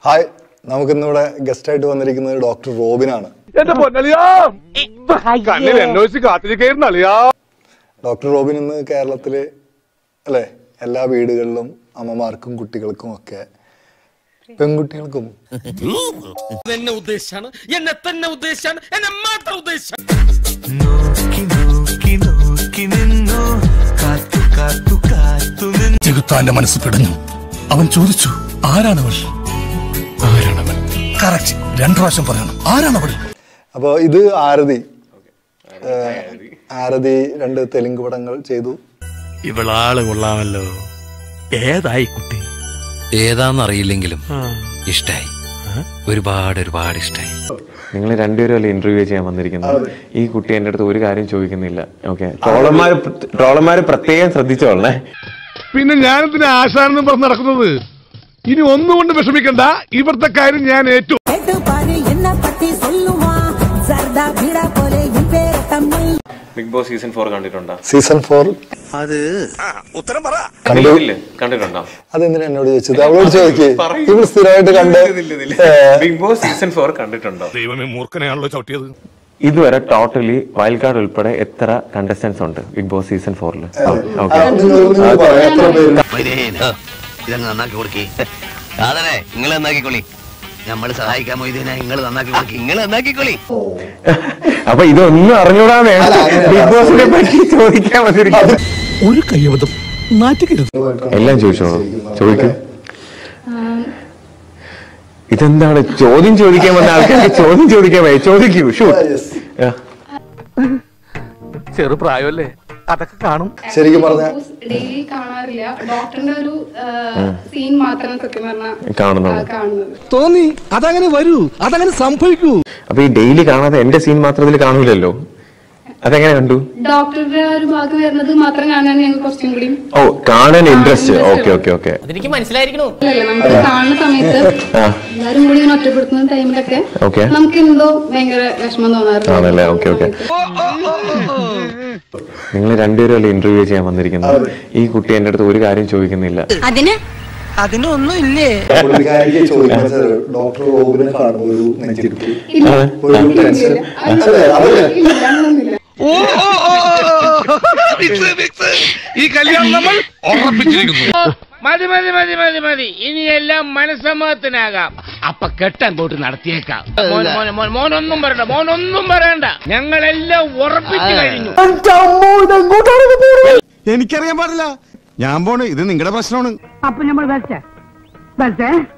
Hi നമുക്കിന്നിവിടെ guest ആയിട്ട് വന്നിരിക്കുന്നത് doctor റോബിനാണ് എന്റെ പൊന്നളിയാ കണ്ണിൽ എന്നോച്ച് കാത്തിരിക്കായിരുന്നു അളിയാ ഡോക്ടർ റോബിൻ ഇന്ന് കേരളത്തില് അല്ലെ എല്ലാ വീടുകളിലും അമ്മമാർക്കും കുട്ടികൾക്കും ഒക്കെ പെൺകുട്ടികൾക്കും എന്നെ ഉദ്ദേശാണ് എന്നെ തന്നെ ഉദ്ദേശാണ് എന്നെ മാത്രം ഉദ്ദേശാണ് നോക്കി നോക്കി നോക്കി നിന്നു കാത്തു കാത്തു കാത്തു നിന്നു ചെകുത്താന്റെ മനസ്സ് പിടഞ്ഞു അവൻ ചോദിച്ചു ആരാണവൾ ആരാണവൻ കറക്റ്റ് രണ്ടു പ്രാവശ്യം പറയണം ആരാണവൾ അപ്പോൾ ഇത് ആരതി ഏഹ്, ആരതി രണ്ട് തെലുങ്ക് പടങ്ങൾ ചെയ്തു ഇവളാള് കൊള്ളാമല്ലോ ഏതായി കുട്ടി ഏതാന്നറിയില്ലെങ്കിലും ഇഷ്ടായി ഒരുപാട് ഒരുപാട് ഇഷ്ടായി നിങ്ങൾ രണ്ടുപേരും അല്ലേ ഇന്റർവ്യൂ ചെയ്യാൻ വന്നിരിക്കുന്നത് ഈ കുട്ടി എൻ്റെ അടുത്ത് ഒരു കാര്യം ചോദിക്കുന്നില്ല ഓക്കെ ട്രോളന്മാര് ട്രോളന്മാര് പ്രത്യേകം ശ്രദ്ധിച്ചോളണേ പിന്നെ ഞാനെന്തിനാ ആശാനെന്ന് പറഞ്ഞ് നടക്കുന്നത് ഇനി ഒന്നുകൊണ്ട് വിഷമിക്കണ്ട ഇവിടുത്തെ കാര്യം ഞാൻ ഏറ്റു கேட்டு பாரு என்ன பத்தி சொல்லுவான் சர்தா பீடா போலே என் பேர Tamil Bigg Boss season four കണ്ടിട്ടുണ്ടോ സീസൺ ഫോർ കണ്ടു ഇല്ലേ? കണ്ടിട്ടുണ്ടോ അതെന്തിനാ എന്നോട് ചോദിച്ചത് അവളോട് ചോദിക്കേ ഇവൾ സ്ഥിരമായിട്ട് കണ്ട് ഏഹ്, ബിഗ് ബോസ് സീസൺ ഫോർ കണ്ടിട്ടുണ്ടോ ദൈവമേ മൂർഖനെയാണല്ലോ ചവിട്ടിയത് ഇതുവരെ ടോട്ടലി വൈൽഡ് കാർഡ് ഉൾപ്പെടെ എത്ര കണ്ടസ്റ്റൻസ് ഉണ്ട് ബിഗ് ബോസ് സീസൺ ഫോറിൽ ഓക്കെ ആ, നിങ്ങൾ- നിങ്ങൾ പറ, എത്ര പേരുണ്ട്? ഇതങ്ങ് നന്നാക്കി കൊടുക്കി അതന്നെ നിങ്ങൾ നന്നാക്കിക്കൊള്ളി നമ്മൾ സഹായിക്കാൻ മൊയ്തീനെ നിങ്ങൾ നന്നാക്കി കൊടുക്കി നിങ്ങൾ നന്നാക്കിക്കൊള്ളി അപ്പൊ ഇതൊന്നും അറിഞ്ഞൂടാ വേണ്ട ബിഗ് ബോസിനെ പറ്റി ചോദിക്കാൻ വന്നിരിക്കുന്നത് ഒരു കയ്യബദ്ധം നാറ്റുകരുത് എല്ലാം ചോദിച്ചോളൂ ചോദിക്കും ഇതെന്താണ് ചോദ്യം ചോദിക്കാൻ വന്ന ആൾക്കാർക്ക് ചോദ്യം ചോദിക്കാൻ വയ്യ ചോദിക്കൂ ഷൂട്ട് ചെറുപ്രായമല്ലേ അതൊക്കെ കാണും ശരിക്കും പറഞ്ഞ ഡെയിലി കാണാറില്ല ഡോക്ടറിന്റെ ഒരു സീൻ മാത്രം സത്യം പറഞ്ഞാൽ കാണുന്നുള്ളൂ കാണുന്നത് തോന്നി അതങ്ങനെ വരൂ അതങ്ങനെ സംഭവിക്കൂ അപ്പൊ ഈ ഡെയിലി കാണാതെ എന്റെ സീൻ മാത്രം ഇതിൽ കാണൂലല്ലോ അതെങ്ങനെ കണ്ടു ഡോക്ടറുടെ ആ ഒരു ഭാഗം വരുന്നത് മാത്രം കാണാൻ ഞങ്ങൾ കുറച്ചും കൂടി ഓ കാണാൻ ഇൻട്രസ്റ്റ് ഓക്കെ ഓക്കെ ഓക്കെ അതെനിക്ക് മനസ്സിലായിരിക്കണു അല്ലല്ല നമുക്ക് കാണുന്ന സമയത്ത് ആ എല്ലാരും കൂടി ഇങ്ങനെ ഒറ്റപ്പെടുത്തുന്ന ടൈമിലൊക്കെ ഓക്കെ നമുക്ക് എന്തോ ഭയങ്കര വിഷമം തോന്നാറുണ്ട് ആണല്ലേ ഓക്കെ ഓക്കെ നിങ്ങൾ രണ്ടുപേരും അല്ലേ ഇന്റർവ്യൂ ചെയ്യാൻ വന്നിരിക്കുന്നത് ഈ കുട്ടി എന്റെ അടുത്ത് ഒരു കാര്യം ചോദിക്കുന്നില്ല അതിന് അതിനൊന്നും ഇല്ലേ പുള്ളിക്കാരിക്ക് ചോദിക്കുന്നത് ഡോക്ടർ റോബിനെ കാണുമ്പോൾ ഒരു നെഞ്ചിരിപ്പ് ഇല്ല ആണ്. ഒരു ടെൻഷൻ അല്ലേ അതല്ലേ ഇല്ല അങ്ങനൊന്നുമില്ല ഈ കല്യാണം നമ്മൾ ഉറപ്പിച്ചിരിക്കുന്നു മതി മതി മതി മതി മതി ഇനിയെല്ലാം മനസ്സമ്മതത്തിനാകാം അപ്പൊ കെട്ടങ്ങോട്ട് നടത്തിയേക്കാം മോൻ മോൻ മോൻ മോനൊന്നും പറയണ്ട മോനൊന്നും പറയണ്ട ഞങ്ങളെല്ലാം ഉറപ്പിച്ചു കഴിഞ്ഞു എനിക്കറിയാൻ പാടില്ല ഞാൻ പോണ് ഇത് നിങ്ങളുടെ പ്രശ്നമാണ് அப்ப நம்ம வெச்ச வெச்ச